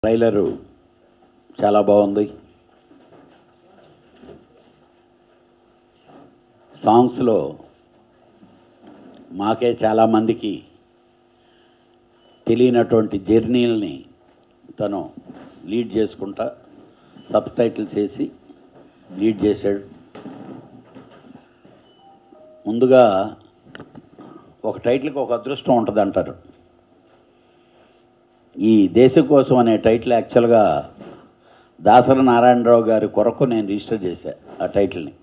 trailer చాలా బాగుంది సాంగ్స్లో మాకే చాలామందికి తెలియనటువంటి జర్నీల్ని తను లీడ్ చేసుకుంటా సబ్ టైటిల్స్ వేసి లీడ్ చేశాడు ముందుగా ఒక టైటిల్కి ఒక అదృష్టం ఉంటుంది అంటారు ఈ దేశం కోసం అనే టైటిల్ యాక్చువల్గా దాసరి నారాయణరావు గారి కొరకు నేను రిజిస్టర్ చేశా ఆ టైటిల్ని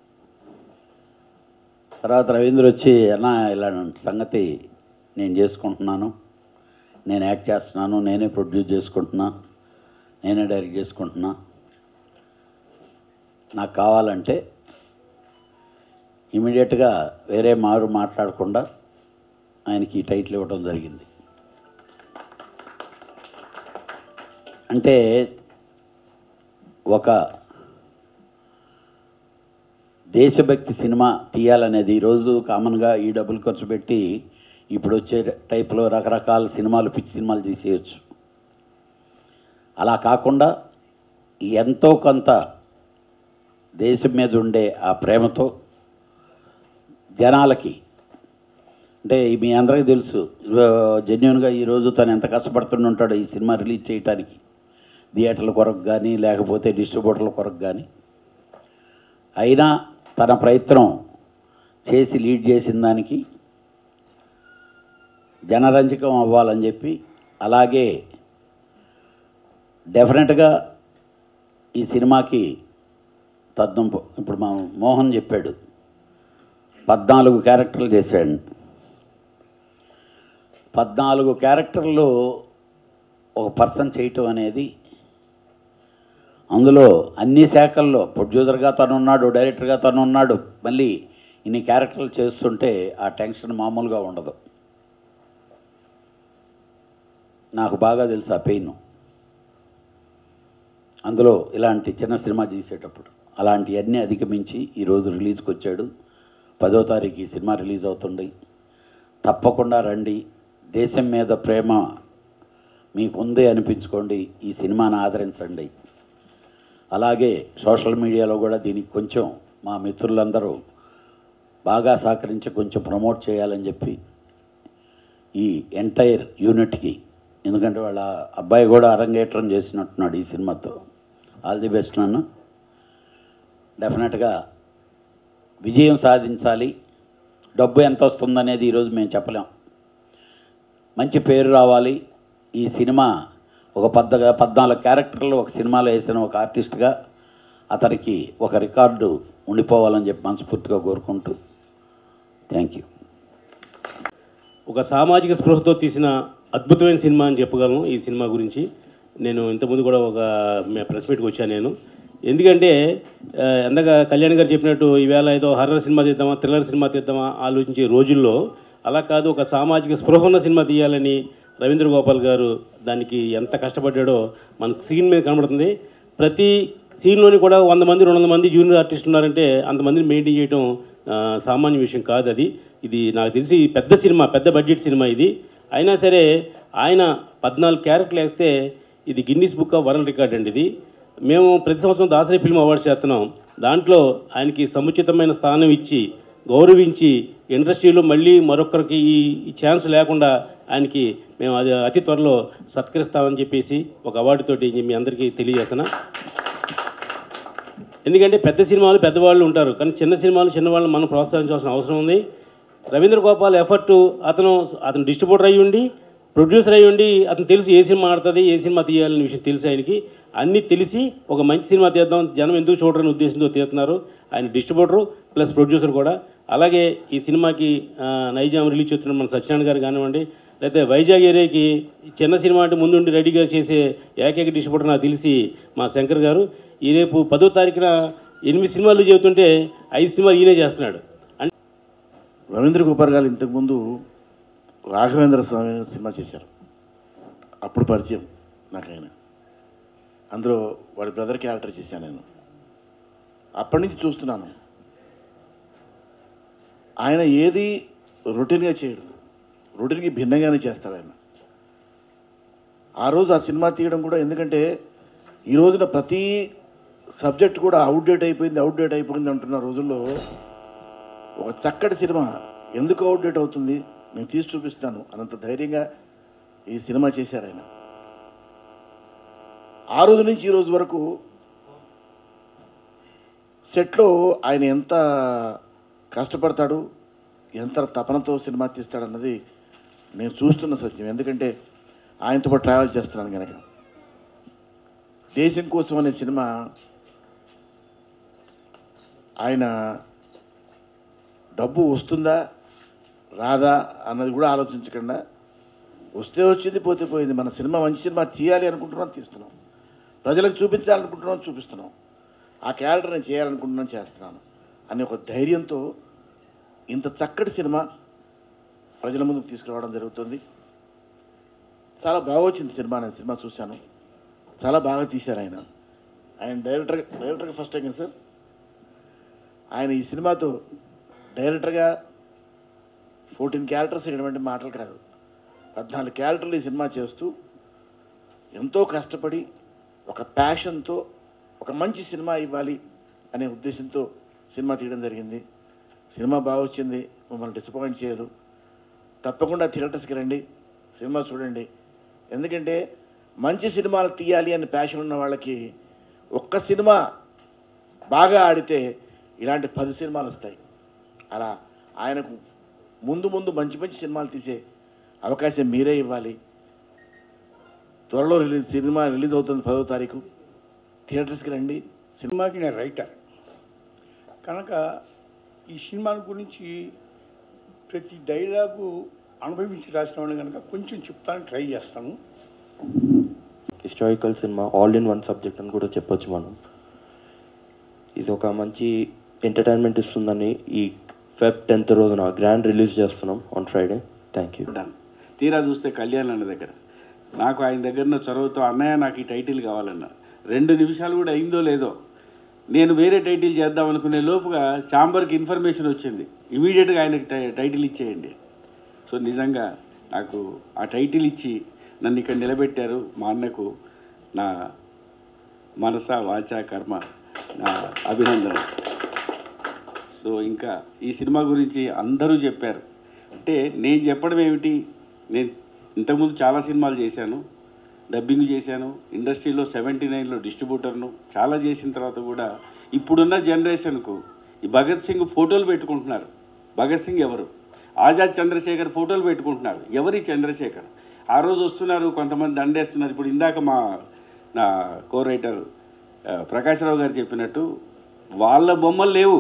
తర్వాత రవీంద్ర వచ్చి అన్న ఇలా సంగతి నేను చేసుకుంటున్నాను నేను యాక్ట్ చేస్తున్నాను నేనే ప్రొడ్యూస్ చేసుకుంటున్నా నేనే డైరెక్ట్ చేసుకుంటున్నా నాకు కావాలంటే ఇమీడియట్గా వేరే మారు మాట్లాడకుండా ఆయనకి ఈ టైటిల్ ఇవ్వడం జరిగింది అంటే ఒక దేశభక్తి సినిమా తీయాలనేది ఈరోజు కామన్గా ఈ డబ్బులు ఖర్చు పెట్టి ఇప్పుడు వచ్చే టైప్లో రకరకాల సినిమాలు పిచ్చి సినిమాలు తీసేయచ్చు అలా కాకుండా ఎంతో కొంత దేశం మీద ఉండే ఆ ప్రేమతో జనాలకి అంటే మీ అందరికీ తెలుసు జెన్యున్గా ఈరోజు తను ఎంత కష్టపడుతుండి ఉంటాడో ఈ సినిమా రిలీజ్ చేయడానికి థియేటర్ల కొరకు కానీ లేకపోతే డిస్ట్రిబ్యూటర్ల కొరకు కానీ అయినా తన ప్రయత్నం చేసి లీడ్ చేసిన దానికి జనరంజకం అవ్వాలని చెప్పి అలాగే డెఫినెట్గా ఈ సినిమాకి తద్దంపు ఇప్పుడు మా మోహన్ చెప్పాడు పద్నాలుగు క్యారెక్టర్లు చేశాడు పద్నాలుగు క్యారెక్టర్లు ఒక పర్సన్ చేయటం అనేది అందులో అన్ని శాఖల్లో ప్రొడ్యూసర్గా తను ఉన్నాడు డైరెక్టర్గా తను ఉన్నాడు మళ్ళీ ఇన్ని క్యారెక్టర్లు చేస్తుంటే ఆ టెన్షన్ మామూలుగా ఉండదు నాకు బాగా తెలుసు ఆ పెయిన్ అందులో ఇలాంటి చిన్న సినిమా చేసేటప్పుడు అలాంటివన్నీ అధిగమించి ఈరోజు రిలీజ్కి వచ్చాడు పదో తారీఖు ఈ సినిమా రిలీజ్ అవుతుంది తప్పకుండా రండి దేశం మీద ప్రేమ మీకు ఉంది అనిపించుకోండి ఈ సినిమాని ఆదరించండి అలాగే సోషల్ మీడియాలో కూడా దీనికి కొంచెం మా మిత్రులందరూ బాగా సహకరించి కొంచెం ప్రమోట్ చేయాలని చెప్పి ఈ ఎంటైర్ యూనిట్కి ఎందుకంటే వాళ్ళ అబ్బాయి కూడా అరంగేట్రం చేసినట్టున్నాడు ఈ సినిమాతో ఆల్ ది బెస్ట్ నన్ను డెఫినెట్గా విజయం సాధించాలి డబ్బు ఎంత వస్తుందనేది ఈరోజు మేము చెప్పలేం మంచి పేరు రావాలి ఈ సినిమా ఒక పద్ద పద్నాలుగు క్యారెక్టర్లు ఒక సినిమాలో వేసిన ఒక ఆర్టిస్ట్గా అతనికి ఒక రికార్డు ఉండిపోవాలని చెప్పి మనస్ఫూర్తిగా కోరుకుంటూ థ్యాంక్ యూ ఒక సామాజిక స్పృహతో తీసిన అద్భుతమైన సినిమా అని చెప్పగలను ఈ సినిమా గురించి నేను ఇంతకుముందు కూడా ఒక ప్రెస్ మీట్కి వచ్చాను నేను ఎందుకంటే ఆ, ఎందాక కళ్యాణ్ గారు చెప్పినట్టు ఈవేళ ఏదో హర్రర్ సినిమా తీద్దామా థ్రిల్లర్ సినిమా తీద్దామా ఆలోచించే రోజుల్లో అలా కాదు ఒక సామాజిక స్పృహ ఉన్న సినిమా తీయాలని రవీంద్ర గోపాల్ గారు దానికి ఎంత కష్టపడ్డాడో మనకు స్క్రీన్ మీద కనబడుతుంది ప్రతి సీన్లోని కూడా వంద మంది రెండు వందల మంది జూనియర్ ఆర్టిస్టులు ఉన్నారంటే అంతమందిని మెయింటైన్ చేయడం ఆ, సామాన్య విషయం కాదు అది ఇది నాకు తెలిసి పెద్ద సినిమా పెద్ద బడ్జెట్ సినిమా ఇది అయినా సరే ఆయన పద్నాలుగు క్యారెక్టర్లు వేస్తే ఇది Guinness book of world record అండి ఇది మేము ప్రతి సంవత్సరం దాసరి ఫిల్మ్ అవార్డ్స్ చేస్తున్నాం దాంట్లో ఆయనకి సముచితమైన స్థానం ఇచ్చి గౌరవించి ఇండస్ట్రీలో మళ్ళీ మరొకరికి ఈ ఈ ఛాన్స్ లేకుండా ఆయనకి మేము అది అతి త్వరలో సత్కరిస్తామని చెప్పేసి ఒక అవార్డుతోటి మీ అందరికీ తెలియజేస్తున్నా ఎందుకంటే పెద్ద సినిమాలు పెద్దవాళ్ళు ఉంటారు కానీ చిన్న సినిమాలు చిన్నవాళ్ళు మనం ప్రోత్సహించాల్సిన అవసరం ఉంది రవీంద్ర గోపాల్ ఎఫర్ట్ అతను అతను డిస్ట్రిబ్యూటర్ అయ్యి ఉండి ప్రొడ్యూసర్ అయ్యి ఉండి అతను తెలుసు ఏ సినిమా ఆడుతుంది ఏ సినిమా తీయాలనే విషయం తెలుసు ఆయనకి అన్నీ తెలిసి ఒక మంచి సినిమా తీద్దాం జనం ఎందుకు చూడరని ఉద్దేశంతో తీస్తున్నారు ఆయన డిస్ట్రిబ్యూటరు ప్లస్ ప్రొడ్యూసర్ కూడా అలాగే ఈ సినిమాకి ఆ, నైజాం రిలీజ్ చేస్తున్న మన సత్యనారాయణ గారు కానివ్వండి లేకపోతే వైజాగ్ ఏరియాకి చిన్న సినిమా అంటే ముందుండి రెడీగా చేసే ఏకైక డిస్ట్రిబ్యూటర్ నాకు తెలిసి మా శంకర్ గారు ఈ రేపు పదో తారీఖున ఎనిమిది సినిమాలు చెబుతుంటే ఐదు సినిమాలు ఈయనే చేస్తున్నాడు అంటే రవీంద్ర గోపాల్ గారు ఇంతకుముందు రాఘవేంద్ర స్వామి అనే సినిమా చేశారు అప్పుడు పరిచయం నాకు ఆయన అందులో వాడి బ్రదర్ క్యారెక్టర్ చేశాను నేను అప్పటి నుంచి చూస్తున్నాను ఆయన ఏది రొటీన్గా చేయడు రొటీన్కి భిన్నంగానే చేస్తాడు ఆయన ఆ రోజు ఆ సినిమా తీయడం కూడా ఎందుకంటే ఈ రోజున ప్రతి సబ్జెక్ట్ కూడా అవుట్డేట్ అయిపోయింది అవుట్డేట్ అయిపోయింది అంటున్న రోజుల్లో ఒక చక్కటి సినిమా ఎందుకు అవుట్డేట్ అవుతుంది నేను తీసి చూపిస్తాను అనంత ధైర్యంగా ఈ సినిమా చేశారు ఆయన ఆ రోజు నుంచి ఈ రోజు వరకు సెట్లో ఆయన ఎంత కష్టపడతాడు ఎంత తపనతో సినిమా తీస్తాడన్నది నేను చూస్తున్న సత్యం ఎందుకంటే ఆయనతో పాటు ట్రావెల్ చేస్తున్నాను కనుక దేశం కోసం అనే సినిమా ఆయన డబ్బు వస్తుందా రాదా అన్నది కూడా ఆలోచించకుండా వస్తే వచ్చింది పోతే పోయింది మన సినిమా మంచి సినిమా తీయాలి అనుకుంటున్నాం తీస్తున్నాం ప్రజలకు చూపించాలనుకుంటున్నాం చూపిస్తున్నాం ఆ క్యారెక్టర్ నేను చేయాలనుకుంటున్నాను చేస్తున్నాను అనే ఒక ధైర్యంతో ఇంత చక్కటి సినిమా ప్రజల ముందుకు తీసుకురావడం జరుగుతుంది చాలా బాగా వచ్చింది సినిమా నేను సినిమా చూశాను చాలా బాగా తీశారు ఆయన ఆయన డైరెక్టర్ డైరెక్టర్గా ఫస్ట్ టైం కదా సార్ ఆయన ఈ సినిమాతో డైరెక్టర్గా ఫోర్టీన్ క్యారెక్టర్స్ ఇటువంటి మాటలు కాదు పద్నాలుగు క్యారెక్టర్లు ఈ సినిమా చేస్తూ ఎంతో కష్టపడి ఒక ప్యాషన్తో ఒక మంచి సినిమా ఇవ్వాలి అనే ఉద్దేశంతో సినిమా తీయడం జరిగింది సినిమా బాగా వచ్చింది మమ్మల్ని డిసప్పాయింట్ చేయదు తప్పకుండా థియేటర్స్కి రండి సినిమా చూడండి ఎందుకంటే మంచి సినిమాలు తీయాలి అని ప్యాషన్ ఉన్న వాళ్ళకి ఒక్క సినిమా బాగా ఆడితే ఇలాంటి పది సినిమాలు వస్తాయి అలా ఆయనకు ముందు ముందు మంచి మంచి సినిమాలు తీసే అవకాశం మీరే ఇవ్వాలి త్వరలో రిలీజ్ సినిమా రిలీజ్ అవుతుంది పదో తారీఖు థియేటర్స్కి రండి సినిమాకి నేను రైటర్ కనుక ఈ సినిమా గురించి ప్రతి డైలాగు అనుభవించి రాసిన వాళ్ళు కనుక కొంచెం చెప్తానికి ట్రై చేస్తాను historical cinema all in one subject అని కూడా చెప్పొచ్చు మనం ఇది ఒక మంచి ఎంటర్టైన్మెంట్ ఇస్తుందని ఈ ఫెబ్ టెన్త్ రోజున గ్రాండ్ రిలీజ్ చేస్తున్నాం ఆన్ ఫ్రైడే థ్యాంక్ యూ ఉంటాను తీరా చూస్తే కళ్యాణ్ అన్న దగ్గర నాకు ఆయన దగ్గర చొరవతో అన్నయ్య నాకు ఈ టైటిల్ కావాలన్న రెండు నిమిషాలు కూడా అయిందో లేదో నేను వేరే టైటిల్ చేద్దాం అనుకునే లోపుగా చాంబర్కి ఇన్ఫర్మేషన్ వచ్చింది ఇమీడియట్గా ఆయనకి టై టైటిల్ ఇచ్చేయండి సో నిజంగా నాకు ఆ టైటిల్ ఇచ్చి నన్ను ఇక్కడ నిలబెట్టారు మా అన్నకు నా మనస వాచ కర్మ నా అభినందన సో ఇంకా ఈ సినిమా గురించి అందరూ చెప్పారు అంటే నేను చెప్పడం ఏమిటి నేను ఇంతకుముందు చాలా సినిమాలు చేశాను డబ్బింగ్ చేశాను ఇండస్ట్రీలో సెవెంటీ నైన్లో డిస్ట్రిబ్యూటర్ను చాలా చేసిన తర్వాత కూడా ఇప్పుడున్న జనరేషన్కు ఈ భగత్ సింగ్ ఫోటోలు పెట్టుకుంటున్నారు భగత్ సింగ్ ఎవరు ఆజాద్ చంద్రశేఖర్ ఫోటోలు పెట్టుకుంటున్నారు ఎవరి చంద్రశేఖర్ ఆ రోజు వస్తున్నారు కొంతమంది దండేస్తున్నారు ఇప్పుడు ఇందాక మా నా కో రైటర్ ఆ, ప్రకాశ్రావు గారు చెప్పినట్టు వాళ్ళ బొమ్మలు లేవు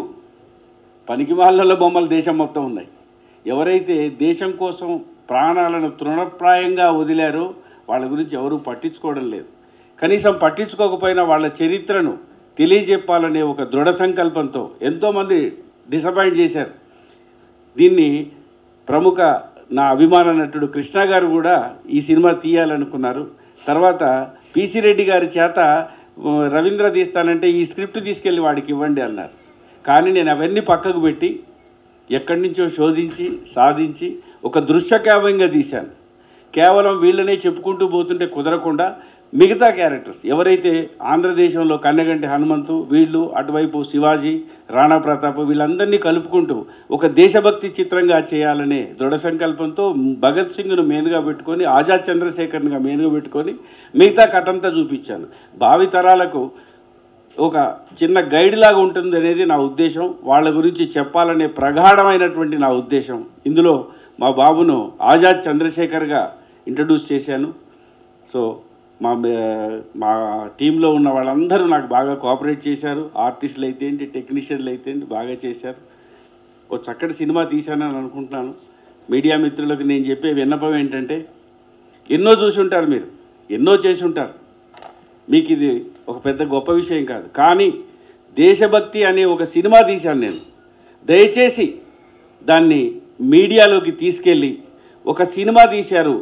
పనికి వాళ్ళ బొమ్మలు దేశం మొత్తం ఉన్నాయి ఎవరైతే దేశం కోసం ప్రాణాలను తృణప్రాయంగా వదిలారో వాళ్ళ గురించి ఎవరూ పట్టించుకోవడం లేదు కనీసం పట్టించుకోకపోయినా వాళ్ళ చరిత్రను తెలియజెప్పాలనే ఒక దృఢ సంకల్పంతో ఎంతోమంది డిసప్పాయింట్ చేశారు దీన్ని ప్రముఖ నా అభిమాన నటుడు కృష్ణ గారు కూడా ఈ సినిమా తీయాలనుకున్నారు తర్వాత పిసి రెడ్డి గారి చేత ఆ, రవీంద్ర తీస్తానంటే ఈ స్క్రిప్ట్ తీసుకెళ్ళి వాడికి ఇవ్వండి అన్నారు కానీ నేను అవన్నీ పక్కకు పెట్టి ఎక్కడి నుంచో శోధించి సాధించి ఒక దృశ్యకావ్యంగా తీశాను కేవలం వీళ్ళనే చెప్పుకుంటూ పోతుంటే కుదరకుండా మిగతా క్యారెక్టర్స్ ఎవరైతే ఆంధ్రదేశంలో కన్నగంటి హనుమంతు వీళ్ళు అటువైపు శివాజీ రాణా ప్రతాప్ వీళ్ళందరినీ కలుపుకుంటూ ఒక దేశభక్తి చిత్రంగా చేయాలనే దృఢ సంకల్పంతో భగత్ సింగ్ను మెయిన్గా పెట్టుకొని ఆజాద్ చంద్రశేఖర్నిగా మెయిన్గా పెట్టుకొని మిగతా కథ అంతా చూపించాను భావి తరాలకు ఒక చిన్న గైడ్ లాగా ఉంటుంది అనేది నా ఉద్దేశం వాళ్ళ గురించి చెప్పాలనే ప్రగాఢమైనటువంటి నా ఉద్దేశం ఇందులో మా బాబును ఆజాద్ చంద్రశేఖర్గా ఇంట్రడ్యూస్ చేశాను సో మా మే- మా టీంలో ఉన్న వాళ్ళందరూ నాకు బాగా కోఆపరేట్ చేశారు ఆర్టిస్టులు అయితే ఏంటి టెక్నీషియన్లు అయితే ఏంటి బాగా చేశారు ఓ చక్కటి సినిమా తీశానని అనుకుంటున్నాను మీడియా మిత్రులకు నేను చెప్పే విన్నపం ఏంటంటే ఎన్నో చూసి ఉంటారు మీరు ఎన్నో చేసి ఉంటారు మీకు ఇది ఒక పెద్ద గొప్ప విషయం కాదు కానీ దేశభక్తి అనే ఒక సినిమా తీశాను నేను దయచేసి దాన్ని మీడియాలోకి తీసుకెళ్ళి ఒక సినిమా తీశారు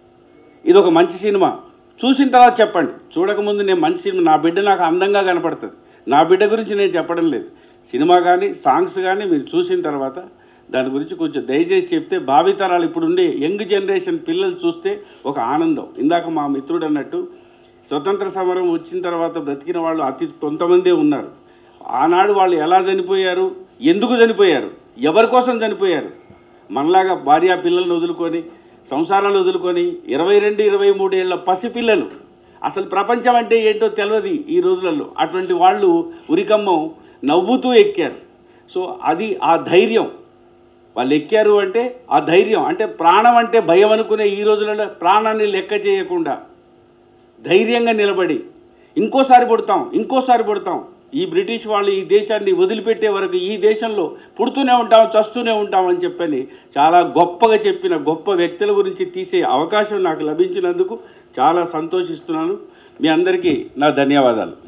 ఇది ఒక మంచి సినిమా చూసిన తర్వాత చెప్పండి చూడకముందు నేను మంచి సినిమా నా బిడ్డ నాకు అందంగా కనపడుతుంది నా బిడ్డ గురించి నేను చెప్పడం లేదు సినిమా కానీ సాంగ్స్ కానీ మీరు చూసిన తర్వాత దాని గురించి కొంచెం దయచేసి చెప్తే భావితరాలు ఇప్పుడుండే యంగ్ జనరేషన్ పిల్లలు చూస్తే ఒక ఆనందం ఇందాక మా మిత్రుడు అన్నట్టు స్వతంత్ర సమరం వచ్చిన తర్వాత బ్రతికిన వాళ్ళు అతి కొంతమందే ఉన్నారు ఆనాడు వాళ్ళు ఎలా చనిపోయారు ఎందుకు చనిపోయారు ఎవరి కోసం చనిపోయారు మనలాగా భార్య పిల్లల్ని వదులుకొని సంసారాలు వదులుకొని ఇరవై రెండు ఇరవై మూడేళ్ల పసిపిల్లలు అసలు ప్రపంచం అంటే ఏంటో తెలియదు ఈ రోజులలో అటువంటి వాళ్ళు ఉరికమ్మం నవ్వుతూ ఎక్కారు సో అది ఆ ధైర్యం వాళ్ళు ఎక్కారు అంటే ఆ ధైర్యం అంటే ప్రాణం అంటే భయం అనుకునే ఈ రోజులలో ప్రాణాన్ని లెక్క చేయకుండా ధైర్యంగా నిలబడి ఇంకోసారి పుడతాం ఇంకోసారి పుడతాం ఈ బ్రిటిష్ వాళ్ళు ఈ దేశాన్ని వదిలిపెట్టే వరకు ఈ దేశంలో పుడుతూనే ఉంటాం చస్తూనే ఉంటాం అని చెప్పని చాలా గొప్పగా చెప్పిన గొప్ప వ్యక్తుల గురించి తీసే అవకాశం నాకు లభించినందుకు చాలా సంతోషిస్తున్నాను మీ అందరికీ నా ధన్యవాదాలు